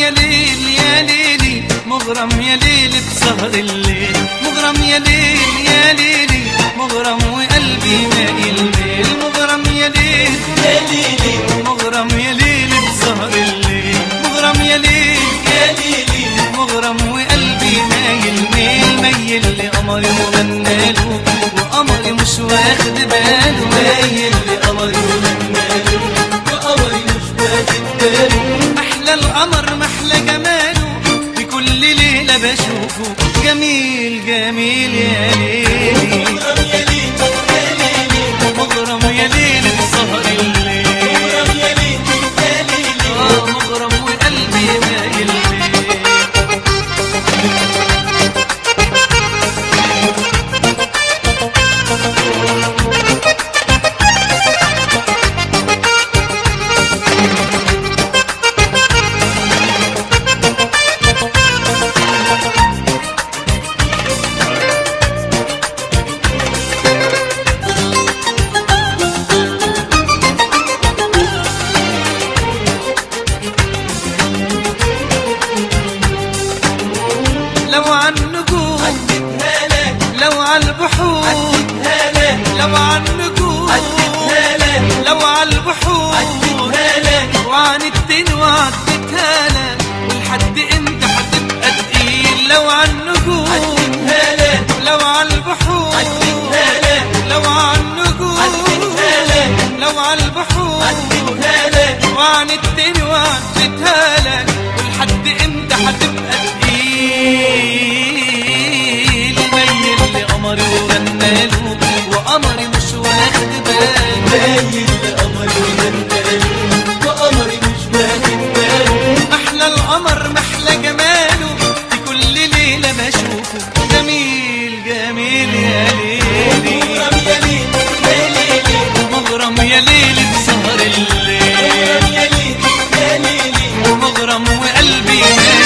يا ليل يا ليلي مغرم يا ليل بسهر الليل مغرم يا ليل يا ليلي مغرم وقلبي مايل ميل مغرم يا ليل يا ليلي مغرم يا ليل بسهر الليل مغرم يا ليل يا ليلي مغرم وقلبي مايل ميل ميل لقمري وغناله وقمري مش واخد باله مايل لقمري وغناله وقمري مش واخد باله محلى القمر محلى جماله في كل ليلة بشوفه جميل جميل يا ليلي مغرم يا ليل يا ليلي مغرم يا ليل بسهر الليل مغرم يا ليل يا ليلي آه مغرم وقلبي مايل ليل لو عن نجوم عدتها لك لو على البحور عدتها لك لو عن نجوم عدتها لك لو على البحور عدتها لك وعندتني وعدتها لك ولحد امتى هتبقى تقيل لو على النجوم عدتها لك لو على البحور عدتها لك لو على النجوم عدتها لك لو على البحور عدتها لك وعندتني وعدتها لك ولحد امتى هتبقى تقيل ميل لقمري وغناله وقمري مش واخد باله مايل لقمري وغناله وقمري مش واخد باله محلى القمر محلى جماله في كل ليلة بشوفه جميل جميل يا ليلي مغرم يا ليل يا ليلي مغرم يا ليلي بسهر الليل مغرم يا ليل يا ليلي مغرم وقلبي مايل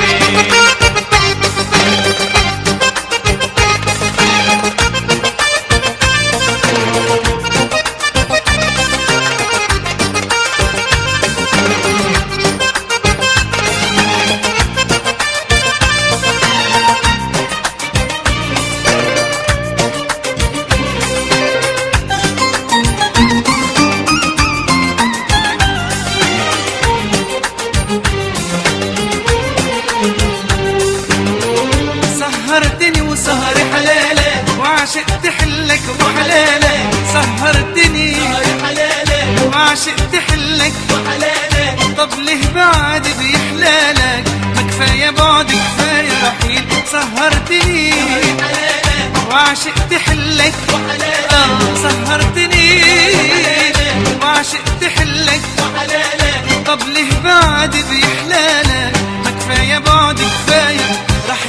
سهرتني وسهري حلالك وعشقت حلك وحلالك سهرتني سهر حلالك وعشقت حلك وحلالك طب ليه بعد بيحلالك ما كفايه بعد كفايه رحيل سهرتني حلالك وعشقت حلك وحلالك آه سهرتني وعشقت حلك وحلالك طب ليه بعد بيحلالك ما كفايه بعد كفايه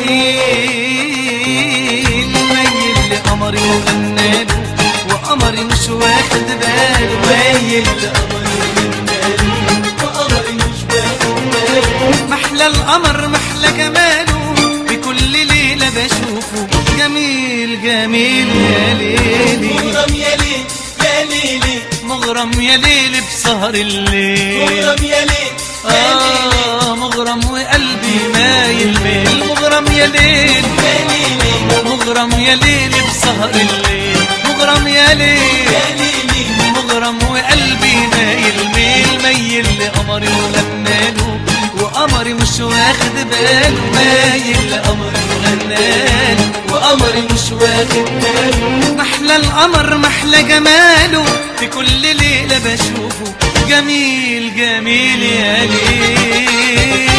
رحيل ميل لقمري وغناله وقمري مش واخد باله مايل لقمري وغناله وقمري مش واخد باله محلى القمر محلى جماله بكل ليلة بشوفه جميل جميل يا ليلي مغرم يا ليل يا ليلي مغرم يا ليل بسهر الليل مغرم يا ليل يا ليلي آه مغرم وقلبي مايل ميل مغرم يا ليل يا ليلي مغرم يا ليل بسهر الليل مغرم يا ليل يا ليلي مغرم وقلبي مايل ميل ميل لقمري وغناله وقمري مش واخد باله مايل لقمري وغناله وقمري مش واخد باله محلى القمر محلى جماله في كل ليلة بشوفه جميل جميل يا ليل